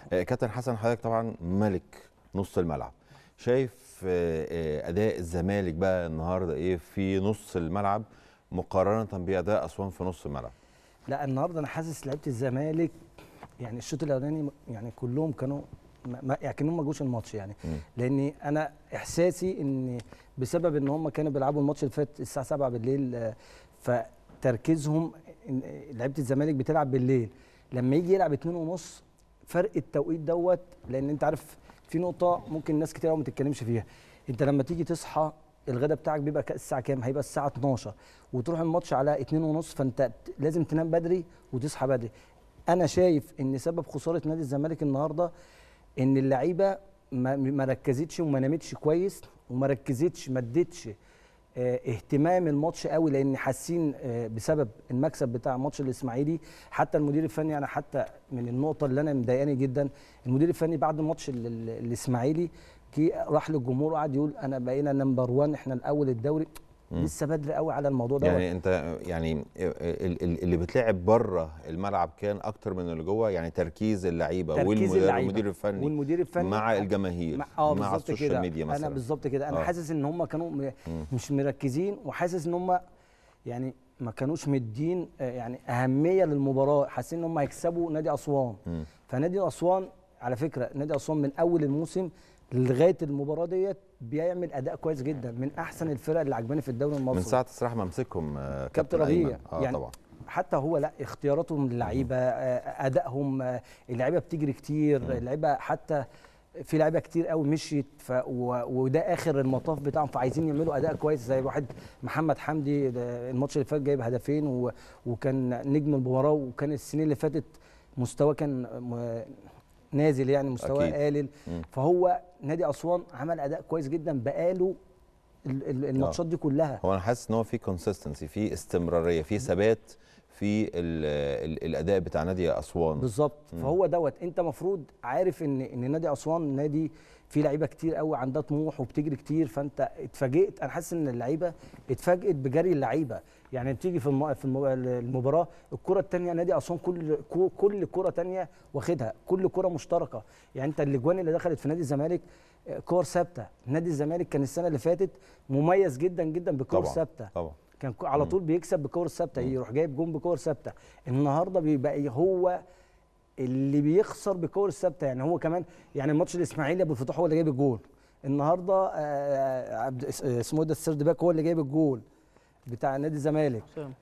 آه، كابتن حسن حضرتك طبعا ملك نص الملعب شايف آه، آه، اداء الزمالك بقى النهارده ايه في نص الملعب مقارنه باداء اسوان في نص الملعب لا النهارده انا حاسس لعيبه الزمالك يعني الشوط الاولاني يعني كلهم كانوا ما ما- يعني كانهم ما جوش الماتش يعني مم. لاني انا احساسي ان بسبب ان هم كانوا بيلعبوا الماتش اللي فات الساعه 7 بالليل آه، فتركيزهم إن- لعيبه الزمالك بتلعب بالليل لما يجي يلعب اتنين ونص فرق التوقيت دوت لان انت عارف في نقطه ممكن ناس كتير قوي ما تتكلمش فيها انت لما تيجي تصحى الغداء بتاعك بيبقى ك- الساعه كام هيبقى الساعه 12 وتروح الماتش على اتنين ونص فانت ت- لازم تنام بدري وتصحى بدري انا شايف ان سبب خساره نادي الزمالك النهارده ان اللعيبه ما ما ركزتش وما نامتش كويس وما ركزتش ما ادتش آه، اهتمام الماتش قوي لان حاسين آه، بسبب المكسب بتاع ماتش الاسماعيلي حتى المدير الفني انا حتى من النقطه اللي انا مضايقاني جدا المدير الفني بعد ماتش ال- ال- الاسماعيلي جه راح للجمهور وقعد يقول انا بقينا نمبر 1 احنا الاول الدوري مم. لسه بدري قوي على الموضوع ده يعني انت يعني ال- ال- اللي بتلعب بره الملعب كان اكتر من اللي جوه يعني تركيز اللعيبه تركيز والم- اللعيبة والمدير الفني والمدير الفني مع الجماهير مع, آه مع بالظبط السوشيال كده ميديا مثلا انا بالظبط كده انا آه. حاسس ان هم كانوا م- مم. مش مركزين وحاسس ان هم يعني ما كانوش مدين آه، يعني اهميه للمباراه حاسين ان هم هيكسبوا نادي اسوان مم. فنادي اسوان على فكره نادي اسوان من اول الموسم لغايه المباراه ديت بيعمل اداء كويس جدا من احسن الفرق اللي عجباني في الدوري المصري من ساعه الصراحه ما امسكهم آه، كابتن أيمن. ربيع اه يعني طبعا حتى هو لا اختياراتهم للعيبه آه، ادائهم آه، اللعيبه بتجري كتير اللعيبه حتى في لعيبه كتير قوي مشيت ف و... وده اخر المطاف بتاعهم فعايزين يعملوا اداء كويس زي واحد محمد حمدي ده الماتش اللي فات جايب هدفين و... وكان نجم المباراه وكان السنين اللي فاتت مستواه كان م... نازل يعني مستواه أكيد. قالل مم. فهو نادي اسوان عمل اداء كويس جدا بقاله ال- ال- الماتشات دي كلها هو انا حاسس ان هو في كونسيستنسي في استمراريه في ثبات في ال ال الاداء بتاع نادي اسوان بالظبط مم. فهو دوت انت مفروض عارف ان ان نادي اسوان نادي فيه لعيبه كتير قوي عندها طموح وبتجري كتير فانت اتفاجئت انا حاسس ان اللعيبه اتفاجئت بجري اللعيبه يعني بتيجي في الم- في الم- المباراه الكره الثانيه نادي اسوان كل كو- كل كره ثانيه واخدها كل كره مشتركه يعني انت الاجوان اللي دخلت في نادي الزمالك آه، كور ثابته نادي الزمالك كان السنه اللي فاتت مميز جدا جدا بكور طبعا ثابته طبعا كان ك- على طول بيكسب بكور ثابته يروح جايب جون بكور ثابته النهارده بيبقى هو اللي بيخسر بكور ثابته يعني هو كمان يعني الماتش الاسماعيلي ابو الفتوح هو اللي جايب الجول النهارده آه، عبد اس- آه، اسمه إيه ده السيرد باك هو اللي جايب الجول بتاع نادي الزمالك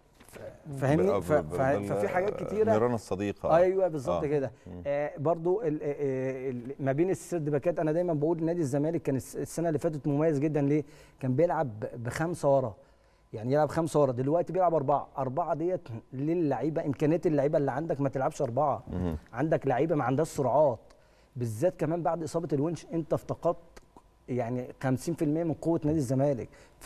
فاهمني ف- ف- ففي حاجات كتيره نيران الصديقه ايوه بالظبط آه. كده آه برضو ال آه ال ما بين السرد باكات انا دايما بقول نادي الزمالك كان الس- السنه اللي فاتت مميز جدا ليه؟ كان بيلعب ب- بخمسه ورا يعني يلعب خمسه ورا دلوقتي بيلعب اربعه اربعه ديت للعيبه امكانيات اللعيبه اللي عندك ما تلعبش اربعه مهم. عندك لعيبه ما عندهاش سرعات بالذات كمان بعد اصابه الونش انت افتقدت يعني 50% من قوه نادي الزمالك